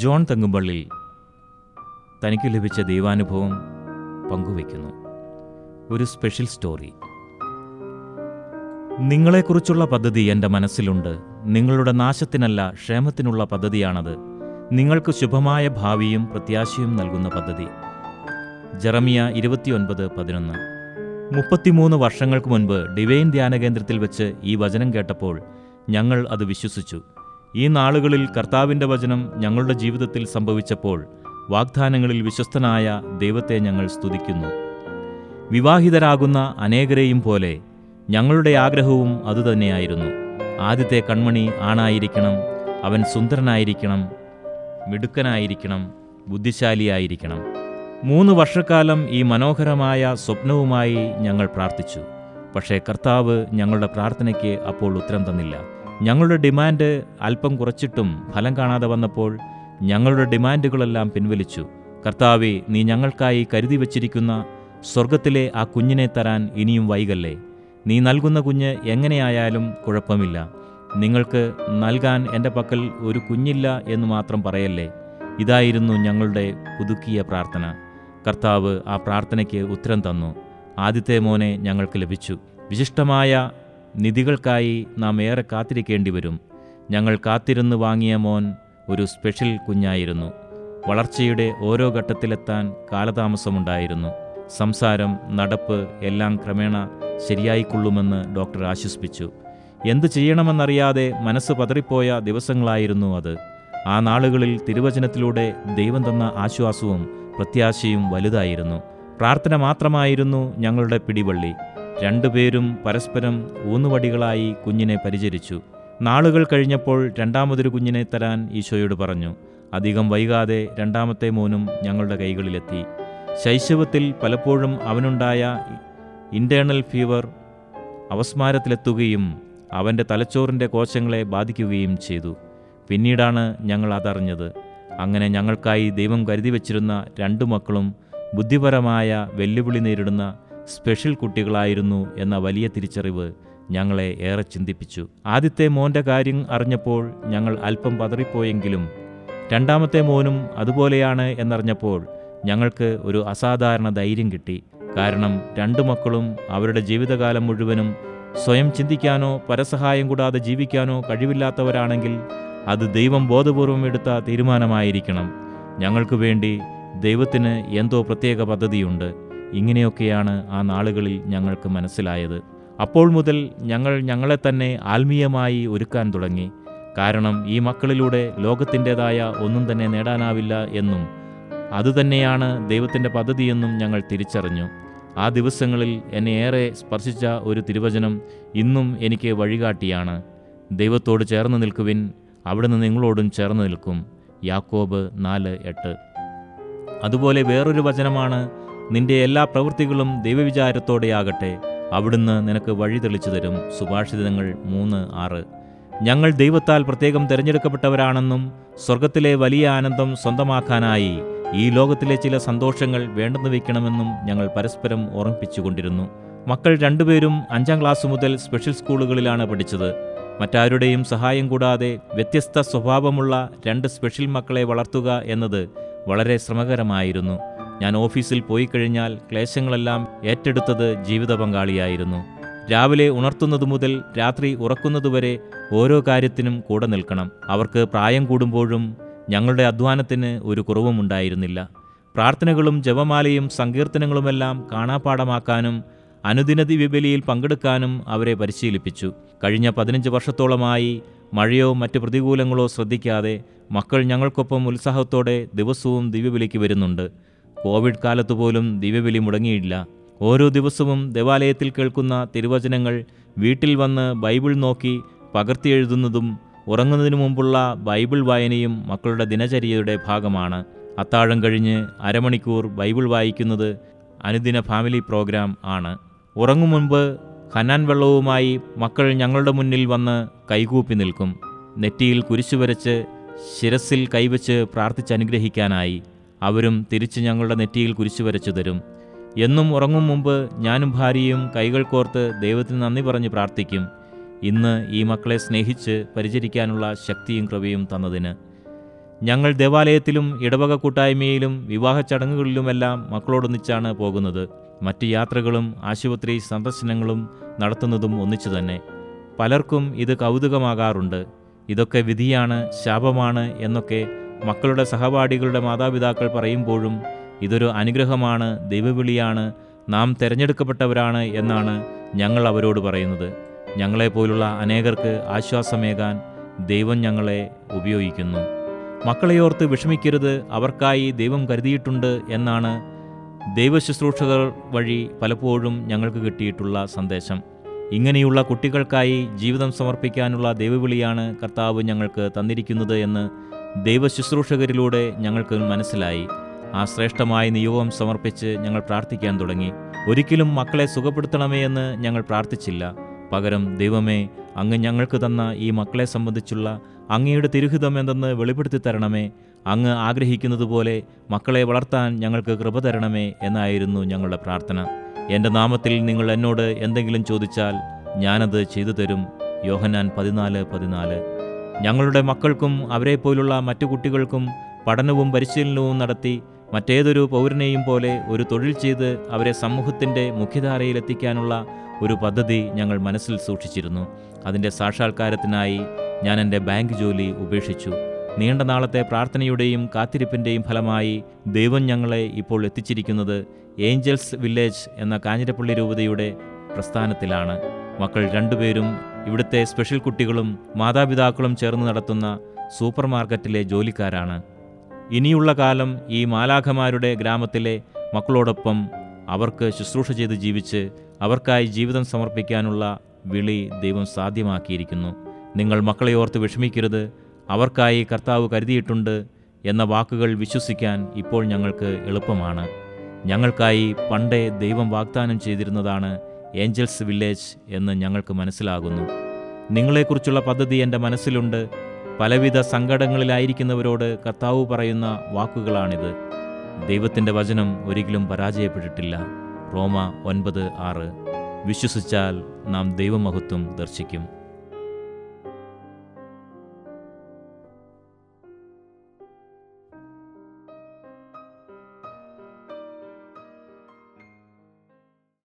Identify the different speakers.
Speaker 1: John Thengumpally തനിക്ക് ലഭിച്ച ദൈവാനുഭവം പങ്കുവയ്ക്കുന്നു ഒരു സ്പെഷ്യൽ സ്റ്റോറി നിങ്ങളെക്കുറിച്ചുള്ള പദ്ധതി എൻ്റെ മനസ്സിലുണ്ട് നിങ്ങളുടെ നാശത്തിനല്ല ക്ഷേമത്തിനുള്ള പദ്ധതിയാണത് നിങ്ങൾക്ക് ശുഭമായ ഭാവിയും പ്രത്യാശയും നൽകുന്ന പദ്ധതി ജെറമിയ ഇരുപത്തിയൊൻപത് പതിനൊന്ന് മുപ്പത്തിമൂന്ന് വർഷങ്ങൾക്ക് മുൻപ് ഡിവൈൻ ധ്യാന കേന്ദ്രത്തിൽ വെച്ച് ഈ വചനം കേട്ടപ്പോൾ ഞങ്ങൾ അത് വിശ്വസിച്ചു ഈ നാളുകളിൽ കർത്താവിൻ്റെ വചനം ഞങ്ങളുടെ ജീവിതത്തിൽ സംഭവിച്ചപ്പോൾ വാഗ്ദാനങ്ങളിൽ വിശ്വസ്തനായ ദൈവത്തെ ഞങ്ങൾ സ്തുതിക്കുന്നു വിവാഹിതരാകുന്ന അനേകരെയും പോലെ ഞങ്ങളുടെ ആഗ്രഹവും അതുതന്നെയായിരുന്നു ആദ്യത്തെ കൺമണി ആണായിരിക്കണം അവൻ സുന്ദരനായിരിക്കണം മിടുക്കനായിരിക്കണം ബുദ്ധിശാലിയായിരിക്കണം മൂന്ന് വർഷക്കാലം ഈ മനോഹരമായ സ്വപ്നവുമായി ഞങ്ങൾ പ്രാർത്ഥിച്ചു പക്ഷേ കർത്താവ് ഞങ്ങളുടെ പ്രാർത്ഥനയ്ക്ക് അപ്പോൾ ഉത്തരം തന്നില്ല ഞങ്ങളുടെ ഡിമാൻഡ് അല്പം കുറച്ചിട്ടും ഫലം കാണാതെ വന്നപ്പോൾ ഞങ്ങളുടെ ഡിമാൻഡുകളെല്ലാം പിൻവലിച്ചു കർത്താവെ നീ ഞങ്ങൾക്കായി കരുതി വച്ചിരിക്കുന്ന സ്വർഗത്തിലെ ആ കുഞ്ഞിനെ തരാൻ ഇനിയും വൈകല്ലേ നീ നൽകുന്ന കുഞ്ഞ് എങ്ങനെയായാലും കുഴപ്പമില്ല നിങ്ങൾക്ക് നൽകാൻ എൻ്റെ പക്കൽ ഒരു കുഞ്ഞില്ല എന്ന് മാത്രം പറയല്ലേ ഇതായിരുന്നു ഞങ്ങളുടെ പുതുക്കിയ പ്രാർത്ഥന കർത്താവ് ആ പ്രാർത്ഥനയ്ക്ക് ഉത്തരം തന്നു ആദ്യത്തെ മോനെ ഞങ്ങൾക്ക് ലഭിച്ചു വിശിഷ്ടമായ നിധികൾക്കായി നാം ഏറെ കാത്തിരിക്കേണ്ടി വരും ഞങ്ങൾ കാത്തിരുന്ന് വാങ്ങിയ മോൻ ഒരു സ്പെഷ്യൽ കുഞ്ഞായിരുന്നു വളർച്ചയുടെ ഓരോ ഘട്ടത്തിലെത്താൻ കാലതാമസമുണ്ടായിരുന്നു സംസാരം നടപ്പ് എല്ലാം ക്രമേണ ശരിയായിക്കൊള്ളുമെന്ന് ഡോക്ടർ ആശ്വസിപ്പിച്ചു എന്ത് ചെയ്യണമെന്നറിയാതെ മനസ്സ് പതറിപ്പോയ ദിവസങ്ങളായിരുന്നു അത് ആ നാളുകളിൽ തിരുവചനത്തിലൂടെ ദൈവം തന്ന ആശ്വാസവും പ്രത്യാശയും വലുതായിരുന്നു പ്രാർത്ഥന മാത്രമായിരുന്നു ഞങ്ങളുടെ പിടിവള്ളി രണ്ടുപേരും പരസ്പരം ഊന്നുവടികളായി കുഞ്ഞിനെ പരിചരിച്ചു നാളുകൾ കഴിഞ്ഞപ്പോൾ രണ്ടാമതൊരു കുഞ്ഞിനെ തരാൻ ഈശോയോട് പറഞ്ഞു അധികം വൈകാതെ രണ്ടാമത്തെ മോനും ഞങ്ങളുടെ കൈകളിലെത്തി ശൈശവത്തിൽ പലപ്പോഴും അവനുണ്ടായ ഇൻറ്റേർണൽ ഫീവർ അവസ്മാരത്തിലെത്തുകയും അവൻ്റെ തലച്ചോറിൻ്റെ കോശങ്ങളെ ബാധിക്കുകയും ചെയ്തു പിന്നീടാണ് ഞങ്ങൾ അതറിഞ്ഞത് അങ്ങനെ ഞങ്ങൾക്കായി ദൈവം കരുതി വച്ചിരുന്ന രണ്ടു മക്കളും ബുദ്ധിപരമായ വെല്ലുവിളി നേരിടുന്ന സ്പെഷ്യൽ കുട്ടികളായിരുന്നു എന്ന വലിയ തിരിച്ചറിവ് ഞങ്ങളെ ഏറെ ചിന്തിപ്പിച്ചു ആദ്യത്തെ മോൻ്റെ കാര്യം അറിഞ്ഞപ്പോൾ ഞങ്ങൾ അല്പം പതറിപ്പോയെങ്കിലും രണ്ടാമത്തെ മോനും അതുപോലെയാണ് എന്നറിഞ്ഞപ്പോൾ ഞങ്ങൾക്ക് ഒരു അസാധാരണ ധൈര്യം കിട്ടി കാരണം രണ്ടു മക്കളും അവരുടെ ജീവിതകാലം മുഴുവനും സ്വയം ചിന്തിക്കാനോ പരസഹായം കൂടാതെ ജീവിക്കാനോ കഴിവില്ലാത്തവരാണെങ്കിൽ അത് ദൈവം ബോധപൂർവം എടുത്ത തീരുമാനമായിരിക്കണം ഞങ്ങൾക്ക് വേണ്ടി ദൈവത്തിന് എന്തോ പ്രത്യേക പദ്ധതിയുണ്ട് ഇങ്ങനെയൊക്കെയാണ് ആ നാളുകളിൽ ഞങ്ങൾക്ക് മനസ്സിലായത് അപ്പോൾ മുതൽ ഞങ്ങൾ ഞങ്ങളെ തന്നെ ആത്മീയമായി ഒരുക്കാൻ തുടങ്ങി കാരണം ഈ മക്കളിലൂടെ ലോകത്തിൻ്റെതായ ഒന്നും തന്നെ നേടാനാവില്ല എന്നും അതുതന്നെയാണ് ദൈവത്തിൻ്റെ പദ്ധതിയെന്നും ഞങ്ങൾ തിരിച്ചറിഞ്ഞു ആ ദിവസങ്ങളിൽ എന്നെ ഏറെ സ്പർശിച്ച ഒരു തിരുവചനം ഇന്നും എനിക്ക് വഴികാട്ടിയാണ് ദൈവത്തോട് ചേർന്ന് നിൽക്കുവിൻ അവിടുന്ന് നിങ്ങളോടും ചേർന്ന് നിൽക്കും യാക്കോബ് നാല് എട്ട് അതുപോലെ വേറൊരു വചനമാണ് നിന്റെ എല്ലാ പ്രവൃത്തികളും ദൈവവിചാരത്തോടെയാകട്ടെ അവിടുന്ന് നിനക്ക് വഴി തെളിച്ചു തരും സുഭാഷിതങ്ങൾ മൂന്ന് ആറ് ഞങ്ങൾ ദൈവത്താൽ പ്രത്യേകം തിരഞ്ഞെടുക്കപ്പെട്ടവരാണെന്നും സ്വർഗത്തിലെ വലിയ ആനന്ദം സ്വന്തമാക്കാനായി ഈ ലോകത്തിലെ ചില സന്തോഷങ്ങൾ വേണ്ടെന്ന് വയ്ക്കണമെന്നും ഞങ്ങൾ പരസ്പരം ഓർമ്മിപ്പിച്ചുകൊണ്ടിരുന്നു മക്കൾ രണ്ടുപേരും അഞ്ചാം ക്ലാസ് മുതൽ സ്പെഷ്യൽ സ്കൂളുകളിലാണ് പഠിച്ചത് മറ്റാരുടെയും സഹായം കൂടാതെ വ്യത്യസ്ത സ്വഭാവമുള്ള രണ്ട് സ്പെഷ്യൽ മക്കളെ വളർത്തുക എന്നത് വളരെ ശ്രമകരമായിരുന്നു ഞാൻ ഓഫീസിൽ പോയി കഴിഞ്ഞാൽ ക്ലേശങ്ങളെല്ലാം ഏറ്റെടുത്തത് ജീവിത പങ്കാളിയായിരുന്നു രാവിലെ ഉണർത്തുന്നതു മുതൽ രാത്രി ഉറക്കുന്നതുവരെ ഓരോ കാര്യത്തിനും കൂടെ നിൽക്കണം അവർക്ക് പ്രായം കൂടുമ്പോഴും ഞങ്ങളുടെ അധ്വാനത്തിന് ഒരു കുറവും ഉണ്ടായിരുന്നില്ല പ്രാർത്ഥനകളും ജപമാലയും സങ്കീർത്തനങ്ങളുമെല്ലാം കാണാപ്പാടമാക്കാനും അനുദിന ദിവ്യബലിയിൽ പങ്കെടുക്കാനും അവരെ പരിശീലിപ്പിച്ചു കഴിഞ്ഞ പതിനഞ്ച് വർഷത്തോളമായി മഴയോ മറ്റ് പ്രതികൂലങ്ങളോ ശ്രദ്ധിക്കാതെ മക്കൾ ഞങ്ങൾക്കൊപ്പം ഉത്സാഹത്തോടെ ദിവസവും ദിവ്യബലിക്ക് വരുന്നുണ്ട് കോവിഡ് കാലത്ത് പോലും ദിവ്യബലി മുടങ്ങിയില്ല ഓരോ ദിവസവും ദേവാലയത്തിൽ കേൾക്കുന്ന തിരുവചനങ്ങൾ വീട്ടിൽ വന്ന് ബൈബിൾ നോക്കി പകർത്തിയെഴുതുന്നതും ഉറങ്ങുന്നതിനു മുമ്പുള്ള ബൈബിൾ വായനയും മക്കളുടെ ദിനചര്യയുടെ ഭാഗമാണ് അത്താഴം കഴിഞ്ഞ് അരമണിക്കൂർ ബൈബിൾ വായിക്കുന്നത് അനുദിന ഫാമിലി പ്രോഗ്രാം ആണ് ഉറങ്ങും മുൻപ് ഹനാൻ വെള്ളവുമായി മക്കൾ ഞങ്ങളുടെ മുന്നിൽ വന്ന് കൈകൂപ്പി നിൽക്കും നെറ്റിയിൽ കുരിശു വരച്ച് ശിരസിൽ കൈവച്ച് പ്രാർത്ഥിച്ചനുഗ്രഹിക്കാനായി അവരും തിരിച്ച് ഞങ്ങളുടെ നെറ്റിയിൽ കുരിശു വരച്ചു തരും എന്നും ഉറങ്ങും മുമ്പ് ഞാനും ഭാര്യയും കൈകൾ കോർത്ത് ദൈവത്തിന് നന്ദി പറഞ്ഞ് പ്രാർത്ഥിക്കും ഇന്ന് ഈ മക്കളെ സ്നേഹിച്ച് പരിചരിക്കാനുള്ള ശക്തിയും കൃപയും തന്നതിന് ഞങ്ങൾ ദേവാലയത്തിലും ഇടവക കൂട്ടായ്മയിലും വിവാഹ ചടങ്ങുകളിലുമെല്ലാം മക്കളോടൊന്നിച്ചാണ് പോകുന്നത് മറ്റ് യാത്രകളും ആശുപത്രി സന്ദർശനങ്ങളും നടത്തുന്നതും ഒന്നിച്ചു തന്നെ പലർക്കും ഇത് കൗതുകമാകാറുണ്ട് ഇതൊക്കെ വിധിയാണ് ശാപമാണ് എന്നൊക്കെ മക്കളുടെ സഹപാഠികളുടെ മാതാപിതാക്കൾ പറയുമ്പോഴും ഇതൊരു അനുഗ്രഹമാണ് ദൈവവിളിയാണ് നാം തിരഞ്ഞെടുക്കപ്പെട്ടവരാണ് എന്നാണ് ഞങ്ങൾ അവരോട് പറയുന്നത് ഞങ്ങളെപ്പോലുള്ള അനേകർക്ക് ആശ്വാസമേകാൻ ദൈവം ഞങ്ങളെ ഉപയോഗിക്കുന്നു മക്കളെയോർത്ത് വിഷമിക്കരുത് അവർക്കായി ദൈവം കരുതിയിട്ടുണ്ട് എന്നാണ് ദൈവശുശ്രൂഷകർ വഴി പലപ്പോഴും ഞങ്ങൾക്ക് കിട്ടിയിട്ടുള്ള സന്ദേശം ഇങ്ങനെയുള്ള കുട്ടികൾക്കായി ജീവിതം സമർപ്പിക്കാനുള്ള ദൈവവിളിയാണ് കർത്താവ് ഞങ്ങൾക്ക് തന്നിരിക്കുന്നത് എന്ന് ദൈവശുശ്രൂഷകരിലൂടെ ഞങ്ങൾക്ക് മനസ്സിലായി ആ ശ്രേഷ്ഠമായ നിയോഗം സമർപ്പിച്ച് ഞങ്ങൾ പ്രാർത്ഥിക്കാൻ തുടങ്ങി ഒരിക്കലും മക്കളെ സുഖപ്പെടുത്തണമേ എന്ന് ഞങ്ങൾ പ്രാർത്ഥിച്ചില്ല പകരം ദൈവമേ അങ്ങ് ഞങ്ങൾക്ക് തന്ന ഈ മക്കളെ സംബന്ധിച്ചുള്ള അങ്ങയുടെ തിരുഹിതം എന്തെന്ന് വെളിപ്പെടുത്തി തരണമേ അങ്ങ് ആഗ്രഹിക്കുന്നതുപോലെ മക്കളെ വളർത്താൻ ഞങ്ങൾക്ക് കൃപ തരണമേ എന്നായിരുന്നു ഞങ്ങളുടെ പ്രാർത്ഥന എൻ്റെ നാമത്തിൽ നിങ്ങൾ എന്നോട് എന്തെങ്കിലും ചോദിച്ചാൽ ഞാനത് ചെയ്തു തരും യോഹനാൻ പതിനാല് പതിനാല് ഞങ്ങളുടെ മക്കൾക്കും അവരെപ്പോലുള്ള മറ്റു കുട്ടികൾക്കും പഠനവും പരിശീലനവും നടത്തി മറ്റേതൊരു പൗരനെയും പോലെ ഒരു തൊഴിൽ ചെയ്ത് അവരെ സമൂഹത്തിൻ്റെ മുഖ്യധാരയിലെത്തിക്കാനുള്ള ഒരു പദ്ധതി ഞങ്ങൾ മനസ്സിൽ സൂക്ഷിച്ചിരുന്നു അതിൻ്റെ സാക്ഷാത്കാരത്തിനായി ഞാൻ എൻ്റെ ബാങ്ക് ജോലി ഉപേക്ഷിച്ചു നീണ്ട നാളത്തെ പ്രാർത്ഥനയുടെയും കാത്തിരിപ്പിൻ്റെയും ഫലമായി ദൈവം ഞങ്ങളെ ഇപ്പോൾ എത്തിച്ചിരിക്കുന്നത് ഏഞ്ചൽസ് വില്ലേജ് എന്ന കാഞ്ഞിരപ്പള്ളി രൂപതയുടെ പ്രസ്ഥാനത്തിലാണ് മക്കൾ രണ്ടുപേരും ഇവിടുത്തെ സ്പെഷ്യൽ കുട്ടികളും മാതാപിതാക്കളും ചേർന്ന് നടത്തുന്ന സൂപ്പർ മാർക്കറ്റിലെ ജോലിക്കാരാണ് ഇനിയുള്ള കാലം ഈ മാലാഖമാരുടെ ഗ്രാമത്തിലെ മക്കളോടൊപ്പം അവർക്ക് ശുശ്രൂഷ ചെയ്ത് ജീവിച്ച് അവർക്കായി ജീവിതം സമർപ്പിക്കാനുള്ള വിളി ദൈവം സാധ്യമാക്കിയിരിക്കുന്നു നിങ്ങൾ മക്കളെ ഓർത്ത് വിഷമിക്കരുത് അവർക്കായി കർത്താവ് കരുതിയിട്ടുണ്ട് എന്ന വാക്കുകൾ വിശ്വസിക്കാൻ ഇപ്പോൾ ഞങ്ങൾക്ക് എളുപ്പമാണ് ഞങ്ങൾക്കായി പണ്ടേ ദൈവം വാഗ്ദാനം ചെയ്തിരുന്നതാണ് ഏഞ്ചൽസ് വില്ലേജ് എന്ന് ഞങ്ങൾക്ക് മനസ്സിലാകുന്നു നിങ്ങളെക്കുറിച്ചുള്ള പദ്ധതി എൻ്റെ മനസ്സിലുണ്ട് പലവിധ സങ്കടങ്ങളിലായിരിക്കുന്നവരോട് കർത്താവ് പറയുന്ന വാക്കുകളാണിത് ദൈവത്തിൻ്റെ വചനം ഒരിക്കലും പരാജയപ്പെട്ടിട്ടില്ല റോമ ഒൻപത് ആറ് വിശ്വസിച്ചാൽ നാം ദൈവമഹത്വം ദർശിക്കും